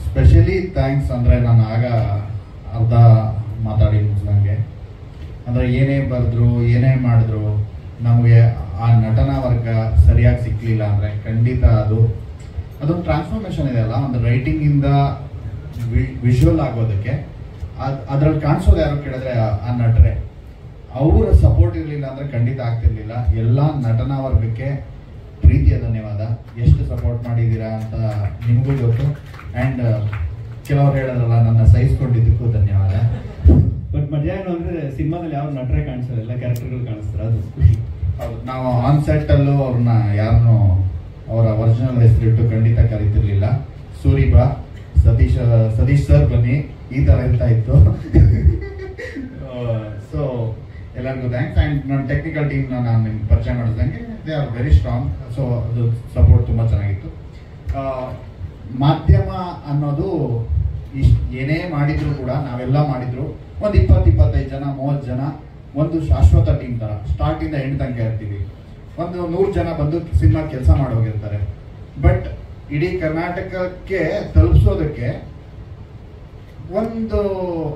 Specially thanks ಅಂದರೆ ನಾನು ಆಗ ಅರ್ಧ ಮಾತಾಡಿ ಮುಗಿಸ್ದಂಗೆ ಅಂದರೆ ಏನೇ ಬರೆದ್ರು ಏನೇ ಮಾಡಿದ್ರು ನಮಗೆ ಆ ನಟನಾ ವರ್ಗ ಸರಿಯಾಗಿ ಸಿಕ್ಕಲಿಲ್ಲ ಅಂದರೆ ಖಂಡಿತ ಅದು ಅದೊಂದು ಟ್ರಾನ್ಸ್ಫಾರ್ಮೇಷನ್ ಇದೆ ಅಲ್ಲ ಒಂದು ರೈಟಿಂಗಿಂದ ವಿಜುವಲ್ ಆಗೋದಕ್ಕೆ ಅದ್ ಅದ್ರಲ್ಲಿ ಕಾಣಿಸೋದು ಯಾರು ಕೇಳಿದ್ರೆ ಆ- ಆ ನಟರೆ ಅವರ ಸಪೋರ್ಟ್ ಇರಲಿಲ್ಲ ಅಂದ್ರೆ ಖಂಡಿತ ಆಗ್ತಿರ್ಲಿಲ್ಲ ಎಲ್ಲ ನಟನಾ ವರ್ಗಕ್ಕೆ ಪ್ರೀತಿಯ ಧನ್ಯವಾದ ಎಷ್ಟು ಸಪೋರ್ಟ್ ಮಾಡಿದ್ದೀರಾ ಅಂತ ನಿಮಗೂ ಗೊತ್ತು ಆ್ಯಂಡ್ ಕೆಲವ್ರು ಹೇಳಿದ್ರಲ್ಲ ನನ್ನ ಸಹಿಸ್ಕೊಂಡಿದ್ದಕ್ಕೂ ಧನ್ಯವಾದ ಬಟ್ ಮಜಾ ಏನು ಅಂದ್ರೆ ಸಿನಿಮಾದಲ್ಲಿ ಯಾವ ನಟರೇ ಕಾಣಿಸೋಲ್ಲ ಎಲ್ಲ ಕ್ಯಾರೆಕ್ಟರ್ಗಳು ಕಾಣಿಸ್ತಾರೆ ಅದು ಖುಷಿ ಹೌದು ನಾವು ಆನ್ ಸೆಟ್ ಅಲ್ಲೂ ಅವ್ರನ್ನ ಯಾರನ್ನು ಅವರ ಒರಿಜಿನಲ್ ಹೆಸರಿಟ್ಟು ಖಂಡಿತ ಕರಿತಿರ್ಲಿಲ್ಲ ಸೂರಿಬಾ ಸತೀಶ್ ಸತೀಶ್ ಸರ್ ಬನ್ನಿ ಈ ತರ ಇರ್ತಾ ಇತ್ತು ಸೊ ಎಲ್ಲರಿಗೂ ಥ್ಯಾಂಕ್ಸ್ ಆ್ಯಂಡ್ ನನ್ನ ಟೆಕ್ನಿಕಲ್ ಟೀಮ್ನ ನಾನು ನಿಮ್ಗೆ ಪರಿಚಯ ಮಾಡಿದಂಗೆ they are very strong so ಅದು ಸಪೋರ್ಟ್ ತುಂಬ ಚೆನ್ನಾಗಿತ್ತು ಆ, ಮಾಧ್ಯಮ ಅನ್ನೋದು ಇಷ್ಟು ಏನೇ ಮಾಡಿದ್ರು ಕೂಡ ನಾವೆಲ್ಲ ಮಾಡಿದ್ರು ಒಂದು ಇಪ್ಪತ್ತು ಇಪ್ಪತ್ತೈದು ಜನ ಮೂವತ್ತು ಜನ ಒಂದು ಶಾಶ್ವತ ಟೀಮ್ ತರ ಸ್ಟಾರ್ಟ್ ಇಂದ ಎಂಡ್ ತನಕ ಇರ್ತೀವಿ ಒಂದು ನೂರು ಜನ ಬಂದು ಸಿನಿಮಾ ಕೆಲಸ ಮಾಡಿ ಹೋಗಿರ್ತಾರೆ ಬಟ್ ಇಡೀ ಕರ್ನಾಟಕಕ್ಕೆ ತಲುಪಿಸೋದಕ್ಕೆ ಒಂದು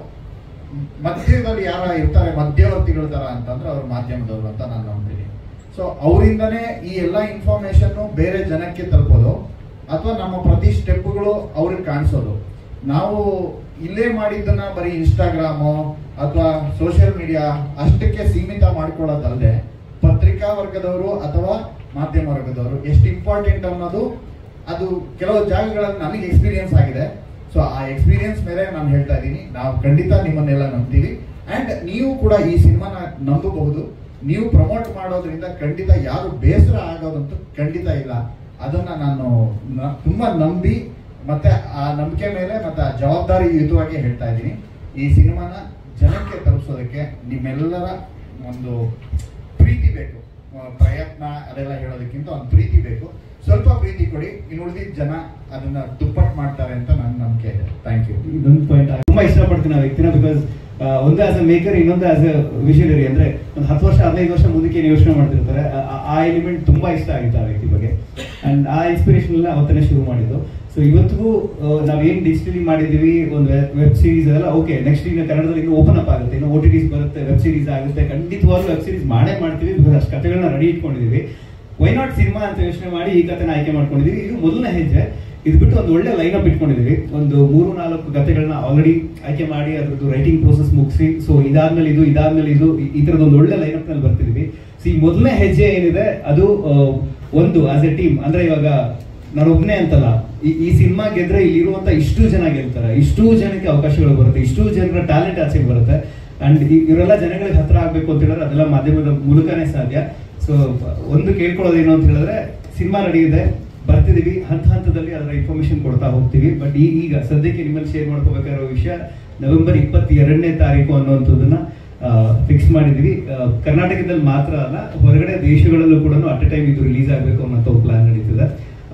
ಮಧ್ಯದಲ್ಲಿ ಯಾರ ಇರ್ತಾರೆ ಮಧ್ಯವರ್ತಿಗಳ ತರ ಅಂತಂದ್ರೆ ಅವ್ರ ಮಾಧ್ಯಮದವರು ಅಂತ ನಾನು ನಂಬ್ತೀನಿ ಸೊ ಅವರಿಂದನೇ ಈ ಎಲ್ಲ ಇನ್ಫಾರ್ಮೇಶನ್ ಬೇರೆ ಜನಕ್ಕೆ ತಲುಪೋದು ಅಥವಾ ನಮ್ಮ ಪ್ರತಿ ಸ್ಟೆಪ್ಗಳು ಅವ್ರಿಗೆ ಕಾಣಿಸೋದು ನಾವು ಇಲ್ಲೇ ಮಾಡಿದ್ದನ್ನ ಬರೀ ಇನ್ಸ್ಟಾಗ್ರಾಮು ಅಥವಾ ಸೋಷಿಯಲ್ ಮೀಡಿಯಾ ಅಷ್ಟಕ್ಕೆ ಸೀಮಿತ ಮಾಡ್ಕೊಳ್ಳೋದಲ್ಲದೆ ಪತ್ರಿಕಾ ವರ್ಗದವರು ಅಥವಾ ಮಾಧ್ಯಮ ವರ್ಗದವರು ಎಷ್ಟು ಇಂಪಾರ್ಟೆಂಟ್ ಅನ್ನೋದು ಅದು ಕೆಲವು ಜಾಗಗಳಲ್ಲಿ ನನಗೆ ಎಕ್ಸ್ಪೀರಿಯನ್ಸ್ ಆಗಿದೆ ಸೊ ಆ ಎಕ್ಸ್ಪೀರಿಯನ್ಸ್ ಮೇಲೆ ನಾನು ಹೇಳ್ತಾ ಇದ್ದೀನಿ ನಾವು ಖಂಡಿತ ನಿಮ್ಮನ್ನೆಲ್ಲ ನಂಬ್ತೀವಿ ಅಂಡ್ ನೀವು ಕೂಡ ಈ ಸಿನಿಮಾನ ನಂಬಬಹುದು ನೀವು ಪ್ರಮೋಟ್ ಮಾಡೋದ್ರಿಂದ ಖಂಡಿತ ಯಾರು ಬೇಸರ ಆಗೋದಂತೂ ಖಂಡಿತ ಇಲ್ಲ ಅದನ್ನ ನಾನು ನ- ತುಂಬಾ ನಂಬಿ ಮತ್ತೆ ಆ ನಂಬಿಕೆ ಮೇಲೆ ಮತ್ತೆ ಆ ಜವಾಬ್ದಾರಿಯುತವಾಗಿ ಹೇಳ್ತಾ ಇದ್ದೀನಿ ಈ ಸಿನಿಮಾನ ಜನಕ್ಕೆ ತಲುಪಿಸೋದಕ್ಕೆ ನಿಮ್ಮೆಲ್ಲರ ಒಂದು ಪ್ರೀತಿ ಬೇಕು ಆ, ಪ್ರಯತ್ನ ಅದೆಲ್ಲ ಹೇಳೋದಕ್ಕಿಂತ ಒಂದು ಪ್ರೀತಿ ಬೇಕು ಸ್ವಲ್ಪ ಪ್ರೀತಿ ಕೊಡಿ ಇನ್ನು ಉಳಿದಿದ್ದ ಜನ ಅದನ್ನ ದುಪ್ಪಟ್ಟು ಮಾಡ್ತಾರೆ ಅಂತ ನನ್ನ ನಂಬಿಕೆ ಇದೆ ಥ್ಯಾಂಕ್ ಯು ಇದೊಂದು ಪಾಯಿಂಟ್ ತುಂಬಾ ಇಷ್ಟಪಡ್ತೀನಿ ಆ ವ್ಯಕ್ತಿನ ಬಿಕಾಸ್ ಒಂದು ಆಸ್ ಅ ಮೇಕರ್ ಇನ್ನೊಂದು ಆಸ್ ಅ ವಿಷನರಿ ಅಂದ್ರೆ ಒಂದು ಹತ್ತು ವರ್ಷ ಹದಿನೈದು ವರ್ಷ ಮುಂದಕ್ಕೆ ಏನು ಯೋಚನೆ ಮಾಡ್ತಿರ್ತಾರೆ ಆ- ಆ- ಆ ಎಲಿಮೆಂಟ್ ತುಂಬಾ ಇಷ್ಟ ಆಗಿತ್ತು ಆ ವ್ಯಕ್ತಿ ಬಗ್ಗೆ ಅಂಡ್ ಆ ಇನ್ಸ್ಪಿರೇಷನ್ ಎಲ್ಲ ಅವತ್ತನೇ ಶುರು ಮಾಡಿದ್ದು ಸೊ ಇವತ್ತಿಗೂ ನಾವೇನ್ ಡಿಜಿಟಲಿ ಮಾಡಿದೀವಿ ಒಂದು ವೆಬ್ ಸೀರೀಸ್ ಎಲ್ಲ ಓಕೆ ನೆಕ್ಸ್ಟ್ ಈಗ ಕನ್ನಡದಲ್ಲಿ ಇನ್ನು ಓಪನ್ ಅಪ್ ಆಗುತ್ತೆ ಇನ್ನು ಓ ಟಿ ಟಿಸ್ ಬರುತ್ತೆ ವೆಬ್ ಸೀರೀಸ್ ಆಗುತ್ತೆ ಖಂಡಿತವಾಗ್ಲೂ ವೆಬ್ ಸೀರೀಸ್ ಮಾಡೇ ಮಾಡ್ತೀವಿ ಬಿಕಾಸ್ ಅಷ್ಟು ಕಥೆಗಳನ್ನ ರೆಡಿ ಇಟ್ಕೊಂಡಿದೀವಿ ವೈ ನಾಟ್ ಸಿನಿಮಾ ಅಂತ ಯೋಚನೆ ಮಾಡಿ ಈ ಕಥೆನ ಆಯ್ಕೆ ಮಾಡ್ಕೊಂಡಿದೀವಿ ಇದು ಮೊದಲನೇ ಹೆಜ್ಜೆ ಇದು ಬಿಟ್ಟು ಒಂದು ಒಳ್ಳೆ ಲೈನ್ ಅಪ್ ಇಟ್ಕೊಂಡಿದೀವಿ ಒಂದು ಮೂರು ನಾಲ್ಕು ಕಥೆಗಳನ್ನ ಆಲ್ರೆಡಿ ಆಯ್ಕೆ ಮಾಡಿ ಅದ್ರದ್ದು ರೈಟಿಂಗ್ ಪ್ರೋಸೆಸ್ ಮುಗಿಸಿ ಸೊ ಇದಾದ್ಮೇಲೆ ಇದು ಇದಾದ್ಮೇಲೆ ಇದು ಈ- ಈ ತರದ ಒಂದು ಒಳ್ಳೆ ಲೈನ್ ಅಪ್ ನಲ್ಲಿ ಬರ್ತಿದೀವಿ ಸೊ ಈ ಮೊದಲನೇ ಹೆಜ್ಜೆ ಏನಿದೆ ಅದು ಆ, ಒಂದು ಆಸ್ ಎ ಟೀಮ್ ಅಂದ್ರೆ ಇವಾಗ ನಾನು ಒಬ್ನೇ ಅಂತಲ್ಲ ಈ ಈ ಸಿನಿಮಾ ಗೆದ್ರೆ ಇಲ್ಲಿರುವಂತ ಇಷ್ಟು ಜನ ಗೆಲ್ತಾರೆ ಇಷ್ಟು ಜನಕ್ಕೆ ಅವಕಾಶಗಳು ಬರುತ್ತೆ ಇಷ್ಟು ಜನರ ಟ್ಯಾಲೆಂಟ್ ಆಚೆಗೆ ಬರುತ್ತೆ ಅಂಡ್ ಇವರೆಲ್ಲ ಜನಗಳಿಗೆ ಹತ್ರ ಆಗ್ಬೇಕು ಅಂತ ಹೇಳಿದ್ರೆ ಅದೆಲ್ಲ ಮಾಧ್ಯಮದ ಮೂಲಕನೇ ಸಾಧ್ಯ ಸೊ ಒಂದು ಕೇಳ್ಕೊಳ್ಳೋದೇನು ಅಂತ ಹೇಳಿದ್ರೆ ಸಿನಿಮಾ ರೆಡಿ ಇದೆ ಬರ್ತಿದೀವಿ ಹಂತ ಹಂತದಲ್ಲಿ ಅದರ ಇನ್ಫಾರ್ಮೇಶನ್ ಕೊಡ್ತಾ ಹೋಗ್ತೀವಿ ಬಟ್ ಈಗ ಸದ್ಯಕ್ಕೆ ನಿಮ್ಮಲ್ಲಿ ಶೇರ್ ಮಾಡ್ಕೋಬೇಕಾಗಿರೋ ವಿಷಯ ನವೆಂಬರ್ ಇಪ್ಪತ್ತೆರಡನೇ ತಾರೀಕು ಅನ್ನುವಂಥದ್ದನ್ನ ಫಿಕ್ಸ್ ಮಾಡಿದೀವಿ ಆ, ಕರ್ನಾಟಕದಲ್ಲಿ ಮಾತ್ರ ಅಲ್ಲ ಹೊರಗಡೆ ದೇಶಗಳಲ್ಲೂ ಕೂಡ ಅಟ್ ಎ ಟೈಮ್ ಇದು ರಿಲೀಸ್ ಆಗಬೇಕು ಅನ್ನೋ ಪ್ಲಾನ್ ನಡೀತಿದೆ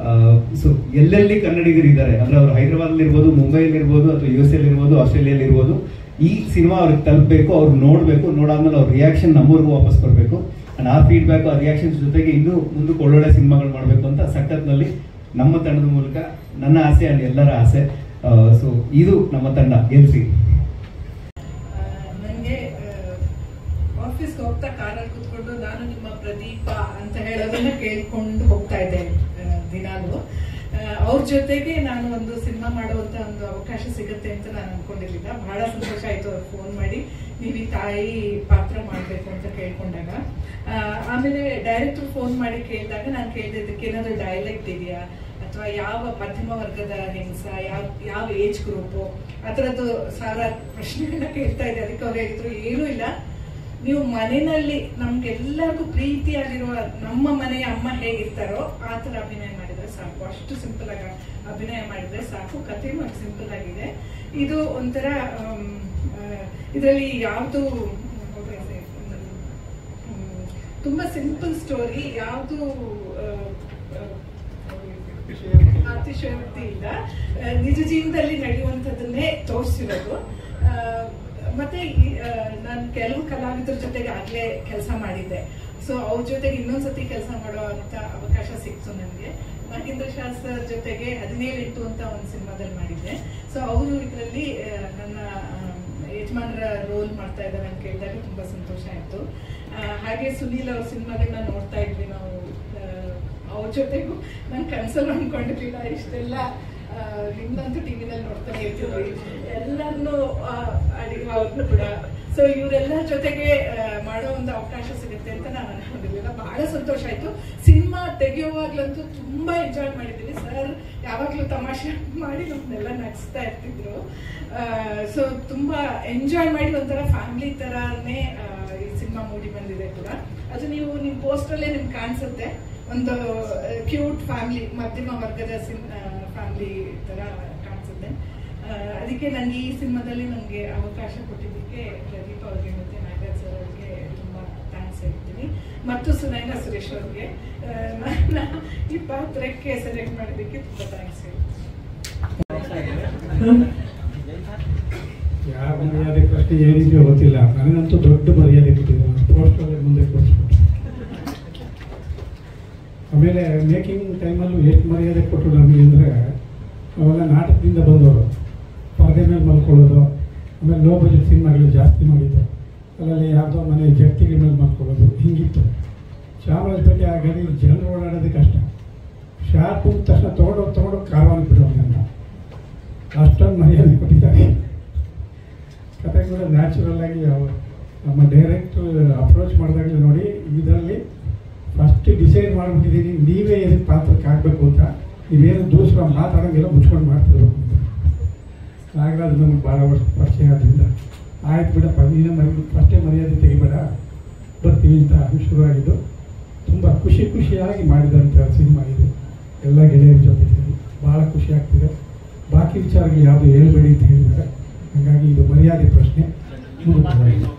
ಸೊ ಎಲ್ಲೆಲ್ಲಿ ಕನ್ನಡಿಗರು ಇದ್ದಾರೆ ಅಂದ್ರೆ ಅವ್ರು ಹೈದರಾಬಾದ್ ಇರ್ಬೋದು ಮುಂಬೈಲಿ ಇರ್ಬೋದು ಅಥವಾ ಯು ಎಸ್ ಎಲ್ ಇರ್ಬೋದು ಆಸ್ಟ್ರೇಲಿಯಲ್ಲಿ ಇರ್ಬೋದು ಈ ಸಿನಿಮಾ ಅವ್ರಿಗೆ ತಲುಪಬೇಕು ಅವ್ರು ನೋಡ್ಬೇಕು ನೋಡಾದ್ಮೇಲೆ ಅವ್ರ ರಿಯಾಕ್ಷನ್ ನಮ್ಮೂರ್ಗೂ ವಾಪಸ್ ಬರಬೇಕು ಅಂಡ್ ಆ ಫೀಡ್ಬ್ಯಾಕ್ ಆ ರಿಯಾಕ್ಷನ್ಸ್ ಜೊತೆಗೆ ಇನ್ನೂ ಮುಂದಕ್ಕೆ ಒಳ್ಳೊಳ್ಳೆ ಸಿನಿಮಾಗಳು ಮಾಡಬೇಕು ಅಂತ ಸಖತ್ನಲ್ಲಿ ನಮ್ಮ ತಂಡದ ಮೂಲಕ ನನ್ನ ಆಸೆ ಅಂಡ್ ಎಲ್ಲರ ಆಸೆ ಸೊ ಇದು ನಮ್ಮ ತಂಡ ಗೆಲ್ಸಿ ನನಗೆ ಆಫೀಸ್ಗೆ ಹೋಗ್ತಾ ಕಾರಲ್ಲಿ ಕುತ್ಕೊಂಡು ನಾನು ನಿಮ್ಮ ಪ್ರದೀಪ ಅಂತ ಹೇಳೋದನ್ನ ಕೇಳ್ಕೊಂಡು ಹೋಗ್ತಾ ಇದ್ದೆ ಆ, ದಿನಾಲು ಆ, ಅವ್ರ ಜೊತೆಗೆ ನಾನು ಒಂದು ಸಿನಿಮಾ ಮಾಡುವಂತ ಒಂದು ಅವಕಾಶ ಸಿಗುತ್ತೆ ಅಂತ ನಾನು ಅನ್ಕೊಂಡಿರ್ಲಿಲ್ಲ ಬಹಳ ಸಂತೋಷ ಆಯ್ತು ಅವ್ರು ಫೋನ್ ಮಾಡಿ ನೀವು ಈ ತಾಯಿ ಪಾತ್ರ ಮಾಡಬೇಕು ಅಂತ ಕೇಳ್ಕೊಂಡಾಗ ಆ, ಆಮೇಲೆ ಡೈರೆಕ್ಟರ್ ಫೋನ್ ಮಾಡಿ ಕೇಳಿದಾಗ ನಾನು ಕೇಳಿದೆ ಇದಕ್ಕೆ ಏನಾದ್ರು ಡೈಲೆಕ್ಟ್ ಇದೆಯಾ ಅಥವಾ ಯಾವ ಮಧ್ಯಮ ವರ್ಗದ ಹೆಂಗಸ ಯಾವ ಯಾವ ಏಜ್ ಗ್ರೂಪು ಆ ಥರದ್ದು ಸಾವಿರಾರು ಪ್ರಶ್ನೆಗಳನ್ನ ಕೇಳ್ತಾ ಇದೆ ಅದಕ್ಕೆ ಅವ್ರು ಹೇಳಿದ್ರು ಏನೂ ಇಲ್ಲ ನೀವು ಮನೆಯಲ್ಲಿ ನಮ್ಗೆಲ್ಲರಿಗೂ ಪ್ರೀತಿಯಾಗಿರುವ ನಮ್ಮ ಮನೆಯ ಅಮ್ಮ ಹೇಗಿರ್ತಾರೋ ಆ ಥರ ಅಭಿನಯ ಮಾಡಿದ್ರೆ ಸಾಕು ಅಷ್ಟು ಸಿಂಪಲ್ ಆಗಿ ಅಭಿನಯ ಮಾಡಿದ್ರೆ ಸಾಕು ಕಥೆನೂ ಸಿಂಪಲ್ ಆಗಿದೆ ಇದು ಒಂಥರ ಇದರಲ್ಲಿ ಯಾವುದು ತುಂಬಾ ಸಿಂಪಲ್ ಸ್ಟೋರಿ ಯಾವುದು ಅತಿಶಯೋಕ್ತಿ ಇಲ್ಲ ಆ, ನಿಜ ಜೀವನದಲ್ಲಿ ನಡೆಯುವಂಥದ್ದನ್ನೇ ತೋರಿಸಿರೋದು ಮತ್ತೆ ನಾನು ಕೆಲವು ಕಲಾವಿದರ ಜೊತೆಗೆ ಆಗ್ಲೇ ಕೆಲಸ ಮಾಡಿದ್ದೆ ಸೊ ಅವ್ರ ಜೊತೆಗೆ ಇನ್ನೊಂದ್ಸತಿ ಕೆಲಸ ಮಾಡೋ ಅಂತ ಅವಕಾಶ ಸಿಕ್ತು ನನಗೆ ಮಹೇಂದ್ರ ಶಾ ಸರ್ ಜೊತೆಗೆ ಹದಿನೇಳು ಎಂಟು ಅಂತ ಒಂದು ಸಿನಿಮಾದಲ್ಲಿ ಮಾಡಿದ್ದೆ ಸೊ ಅವರು ಇದರಲ್ಲಿ ನನ್ನ ಆ, ಯಜಮಾನರ ರೋಲ್ ಮಾಡ್ತಾ ಇದ್ದಾರೆ ಅಂತ ಕೇಳಿದಾಗ ತುಂಬಾ ಸಂತೋಷ ಆಯ್ತು ಆ, ಹಾಗೆ ಸುನೀಲ್ ಅವ್ರ ಸಿನಿಮಾಗಳನ್ನ ನೋಡ್ತಾ ಇದ್ವಿ ನಾವು ಆ, ಅವ್ರ ಜೊತೆಗೂ ನಾನು ಕನ್ಸಲ್ಲಿ ಅನ್ಕೊಂಡಿರ್ಲಿಲ್ಲ ಇಷ್ಟೆಲ್ಲ ಆ, ನಿಮ್ದಂತೂ ಟಿವಿನಲ್ಲಿ ನೋಡ್ತಾನೆ ಇರ್ತೀವಿ ಎಲ್ಲರನ್ನು ಅಡಿಗೆ ಅವ್ರನ್ನು ಕೂಡ ಸೊ ಇವರೆಲ್ಲರ ಜೊತೆಗೆ ಆ, ಮಾಡೋ ಒಂದು ಅವಕಾಶ ಸಿಗುತ್ತೆ ಅಂತ ನಾನು ಅನ್ಕೊಂಡಿರ್ಲಿಲ್ಲ ಬಹಳ ಸಂತೋಷ ಆಯ್ತು ಸಿನಿಮಾ ತೆಗೆಯುವಾಗ್ಲಂತೂ ತುಂಬಾ ಎಂಜಾಯ್ ಮಾಡಿದ್ದೀವಿ ಸರ್ ಯಾವಾಗ್ಲೂ ತಮಾಷೆ ಮಾಡಿ ನಮ್ಮನ್ನೆಲ್ಲ ನಗಿಸ್ತಾ ಇರ್ತಿದ್ರು ಸೊ ತುಂಬಾ ಎಂಜಾಯ್ ಮಾಡಿ ಒಂಥರ ಫ್ಯಾಮಿಲಿ ತರಾನೇ ಆ, ಈ ಸಿನಿಮಾ ಮೂಡಿ ಬಂದಿದೆ ಕೂಡ ಅದು ನೀವು ನಿಮ್ ಪೋಸ್ಟಲ್ಲೇ ನಿಮ್ಗೆ ಕಾಣಿಸುತ್ತೆ ಒಂದು ಕ್ಯೂಟ್ ಫ್ಯಾಮಿಲಿ ಮಧ್ಯಮ ವರ್ಗದ ಫ್ಯಾಮಿಲಿ ತರ ಕಾಣಿಸುತ್ತೆ ಆ, ಅದಕ್ಕೆ ನನಗೆ ಈ ಸಿನಿಮಾದಲ್ಲಿ ನನಗೆ ಅವಕಾಶ ಕೊಟ್ಟಿದ್ದಕ್ಕೆ ಪ್ರದೀಪ್ ಅವ್ರಿಗೆ ಮತ್ತೆ ನಾಗರಾಜ್ ಸರ್ ಅವ್ರಿಗೆ ತುಂಬಾ ಥ್ಯಾಂಕ್ಸ್ ಹೇಳ್ತೀನಿ ಮತ್ತು ಸುನೈನಾ ಸುರೇಶ್ ಅವ್ರಿಗೆ ಆ, ನನ್ನ ಈ ಪಾತ್ರಕ್ಕೆ ಸೆಲೆಕ್ಟ್ ಮಾಡಿದ್ದಕ್ಕೆ ತುಂಬಾ ಥ್ಯಾಂಕ್ಸ್ ಹೇಳ್ತೀನಿ ಯಾರ ಮರ್ಯಾದೆ ಪ್ರಶ್ನೆ ಏನಿದೆಯೋ ಗೊತ್ತಿಲ್ಲ ನನಗಂತೂ ದೊಡ್ಡ ಮರ್ಯಾದೆ ಕೊಟ್ಟಿದ್ದಾರೆ ಪೋಸ್ಟಲ್ಲೇ ಮುಂದೆ ಕೂರಿಸ್ಬಿಟ್ಟು ಆಮೇಲೆ ಮೇಕಿಂಗ್ ಟೈಮಲ್ಲೂ ಎಷ್ಟು ಮರ್ಯಾದೆ ಕೊಟ್ಟರು ನಮಗೆ ಅಂದರೆ ಅವೆಲ್ಲ ನಾಟಕದಿಂದ ಬಂದವರು ಪರದೆ ಮೇಲೆ ಮಲ್ಕೊಳ್ಳೋದು ಆಮೇಲೆ ಲೋ ಬಜೆಟ್ ಸಿನಿಮಾಗಳು ಜಾಸ್ತಿ ಮಾಡಿದ್ದು ಅದರಲ್ಲಿ ಯಾವುದೋ ಮನೆ ಜಟ್ಟಿಗೆ ಮೇಲೆ ಮಲ್ಕೊಳ್ಳೋದು ಹಿಂಗಿತ್ತು ಚಾಮರಾಜಪೇಟೆ ಆ ಗಡಿ ಜನರು ಓಡಾಡೋದೇ ಕಷ್ಟ ಶಾರ್ಪ್ ಹೋದ ತಕ್ಷಣ ತೊಗೊಂಡೋಗಿ ತೊಗೊಂಡೋಗಿ ಕಾರವಾರ ಬಿಡೋದು ನನ್ನ ಅಷ್ಟೊಂದು ಮರ್ಯಾದೆ ಕೊಟ್ಟಿದ್ದಾರೆ ಕತೆ ಕೂಡ ನ್ಯಾಚುರಲ್ ಆಗಿ ಅವ್ರು ನಮ್ಮ ಡೈರೆಕ್ಟ್ರು ಅಪ್ರೋಚ್ ಮಾಡಿದಾಗಲೇ ನೋಡಿ ಇದರಲ್ಲಿ ಫಸ್ಟ್ ಡಿಸೈಡ್ ಮಾಡಿಬಿಟ್ಟಿದ್ದೀನಿ ನೀವೇ ಎದಕ್ಕೆ ಪಾತ್ರಕ್ಕೆ ಆಗಬೇಕು ಅಂತ ನೀವೇನು ದೂಸರ ಮಾತಾಡೋಂಗೆಲ್ಲ ಮುಚ್ಕೊಂಡು ಮಾಡ್ತಿರ್ಬೇಕು ಅಂತ ನಾಗರಾಜ್ ನಮ್ಗೆ ಭಾಳ ವರ್ಷ ಪರಿಚಯ ಆದ್ರಿಂದ ಆಯ್ತು ಬಿಡಪ್ಪ ನೀನೇ ಮರಿ ಫಸ್ಟೇ ಮರ್ಯಾದೆ ತೆಗಿಬೇಡ ಬರ್ತೀವಿ ಅಂತ ಶುರುವಾಗಿದ್ದು ತುಂಬ ಖುಷಿ ಖುಷಿಯಾಗಿ ಮಾಡಿದಂಥ ಸಿನಿಮಾ ಇದು ಎಲ್ಲ ಗೆಳೆಯರ ಜೊತೆ ಸೇರಿ ಭಾಳ ಖುಷಿ ಆಗ್ತಿದೆ ಬಾಕಿ ವಿಚಾರಗಳು ಯಾವುದು ಹೇಳ್ಬೇಡಿ ಅಂತ ಹೇಳಿದ್ದಾರೆ ಹಾಗಾಗಿ ಇದು ಮರ್ಯಾದೆ ಪ್ರಶ್ನೆ ಮುಂದುವರೆದಿದೆ.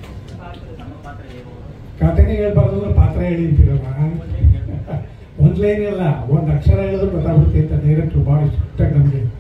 ಕಥೆನೇ ಹೇಳ್ಬಾರ್ದು ಅಂದ್ರೆ ಪಾತ್ರ ಹೇಳಿ ಅಂತೀರಲ್ಲ ಒಂದು ಲೈನ್ ಇಲ್ಲ ಒಂದು ಅಕ್ಷರ ಹೇಳಿದ್ರು ಗೊತ್ತಾಗ್ಬಿಡುತ್ತೆ ಅಂತ ಡೈರೆಕ್ಟ್ರು ಭಾಳ ಸ್ಟ್ರಿಕ್ಟಾಗಿ ನಮಗೆ